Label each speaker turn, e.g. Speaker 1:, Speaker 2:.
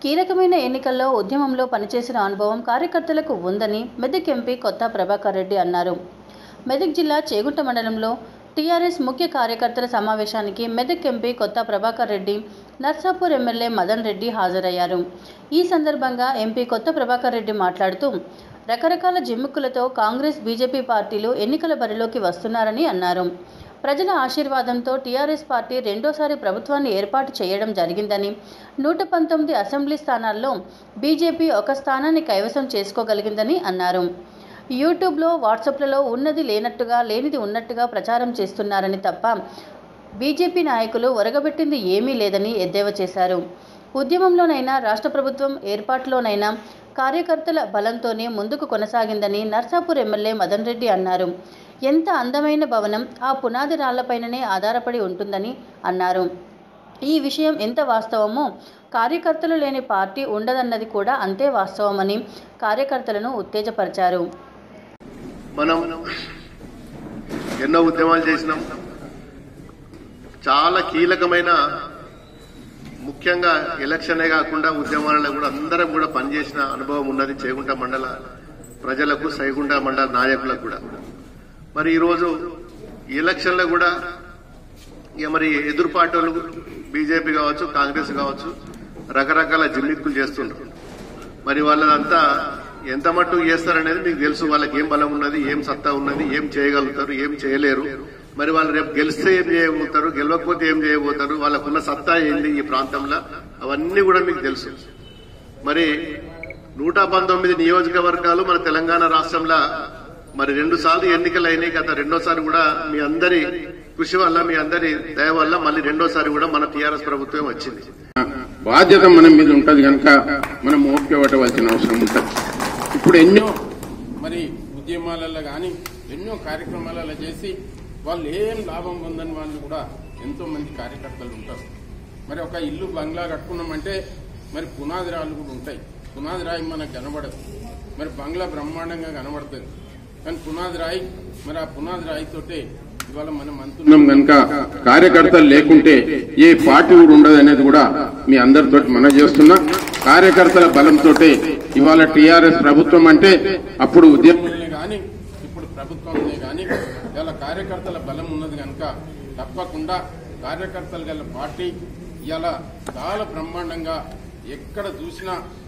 Speaker 1: కీలకమైన ఎన్నికల్లో ఉద్యమంలో పనిచేసిన అనుభవం కార్యకర్తలకు ఉందని మెదక్ ఎంపీ కొత్త ప్రభాకర్ రెడ్డి అన్నారు మెదక్ జిల్లా చేగుంట మండలంలో టీఆర్ఎస్ ముఖ్య కార్యకర్తల సమావేశానికి మెదక్ ఎంపీ కొత్త ప్రభాకర్ రెడ్డి నర్సాపూర్ ఎమ్మెల్యే మదన్ రెడ్డి హాజరయ్యారు ఈ సందర్భంగా ఎంపీ కొత్త ప్రభాకర్ రెడ్డి మాట్లాడుతూ రకరకాల జిమ్ముక్కులతో కాంగ్రెస్ బీజేపీ పార్టీలు ఎన్నికల బరిలోకి వస్తున్నారని అన్నారు ప్రజల ఆశీర్వాదంతో టీఆర్ఎస్ పార్టీ రెండోసారి ప్రభుత్వాన్ని ఏర్పాటు చేయడం జరిగిందని నూట పంతొమ్మిది అసెంబ్లీ స్థానాల్లో బీజేపీ ఒక స్థానాన్ని కైవసం చేసుకోగలిగిందని అన్నారు యూట్యూబ్లో వాట్సాప్లలో ఉన్నది లేనట్టుగా లేనిది ఉన్నట్టుగా ప్రచారం చేస్తున్నారని తప్ప బీజేపీ నాయకులు ఒరగబెట్టింది ఏమీ లేదని ఎద్దేవా చేశారు ఉద్యమంలోనైనా రాష్ట్ర ప్రభుత్వం ఏర్పాటులోనైనా కార్యకర్తల బలంతోనే ముందుకు కొనసాగిందని నర్సాపూర్ ఎమ్మెల్యే మదన్ రెడ్డి అన్నారు ఎంత అందమైన భవనం ఆ పునాది రాళ్లపైననే ఆధారపడి ఉంటుందని అన్నారు ఈ విషయం ఎంత వాస్తవమో కార్యకర్తలు లేని పార్టీ ఉండదన్నది కూడా అంతే వాస్తవమని కార్యకర్తలను ఉత్తేజపరిచారు
Speaker 2: మనం ఎన్నో ఉద్యమాలు చేసినాం చాలా కీలకమైన ముఖ్యంగా ఎలక్షనే కాకుండా ఉద్యమాలలో కూడా అందరం కూడా పనిచేసిన అనుభవం ఉన్నది చేగుంట మండల ప్రజలకు సైగుంట మండల నాయకులకు కూడా మరి ఈరోజు ఈ ఎలక్షన్లో కూడా ఇక మరి ఎదురు పార్టీలు బీజేపీ కావచ్చు కాంగ్రెస్ కావచ్చు రకరకాల జిమ్మిక్కులు చేస్తుండ్రు మరి వాళ్ళదంతా ఎంత మట్టుకు చేస్తారనేది మీకు తెలుసు వాళ్ళకి ఏం బలం ఉన్నది ఏం సత్తా ఉన్నది ఏం చేయగలుగుతారు ఏం చేయలేరు మరి వాళ్ళు రేపు గెలిస్తే ఏం చేయబోతారు గెలవకపోతే ఏం చేయబోతారు వాళ్ళకున్న సత్తా ఏంది ఈ ప్రాంతంలో అవన్నీ కూడా మీకు తెలుసు మరి నూట పంతొమ్మిది నియోజకవర్గాలు మన తెలంగాణ రాష్ట్రంలో మరి రెండు సార్లు ఎన్నికలు అయినాయి గత రెండోసారి కూడా మీ అందరి కృషి వల్ల మీ అందరి దయ వల్ల మళ్ళీ రెండోసారి కూడా మన టీఆర్ఎస్ ప్రభుత్వం వచ్చింది
Speaker 3: బాధ్యత మన మీద ఉంటది కనుక మనం ఓపిక పట్టవలసిన అవసరం ఉంటుంది ఇప్పుడు ఎన్నో మరి ఉద్యమాలలో కానీ ఎన్నో కార్యక్రమాలలో చేసి వాళ్ళు ఏం లాభం పొందని వాళ్ళు కూడా ఎంతో మంది కార్యకర్తలు ఉంటారు మరి ఒక ఇల్లు బంగ్లా కట్టుకున్నామంటే మరి పునాది రాళ్ళు కూడా ఉంటాయి పునాది రాయి మనకు కనబడదు మరి బంగ్లా బ్రహ్మాండంగా కనబడుతుంది కానీ పునాది రాయి మరి ఆ పునాది రాయితోటే ఇవాళ మనం అంటున్నాం కనుక కార్యకర్తలు లేకుంటే ఏ పార్టీ కూడా ఉండదు అనేది కూడా మీ అందరితో మనం చేస్తున్నా కార్యకర్తల బలంతో ఇవాళ టీఆర్ఎస్ ప్రభుత్వం అంటే అప్పుడు ఉద్యమం కానీ ఇప్పుడు ప్రభుత్వంలో కానీ ఇవాళ కార్యకర్తల బలం ఉన్నది కనుక తప్పకుండా కార్యకర్తలు గల పార్టీ ఇవాళ చాలా బ్రహ్మాండంగా ఎక్కడ చూసినా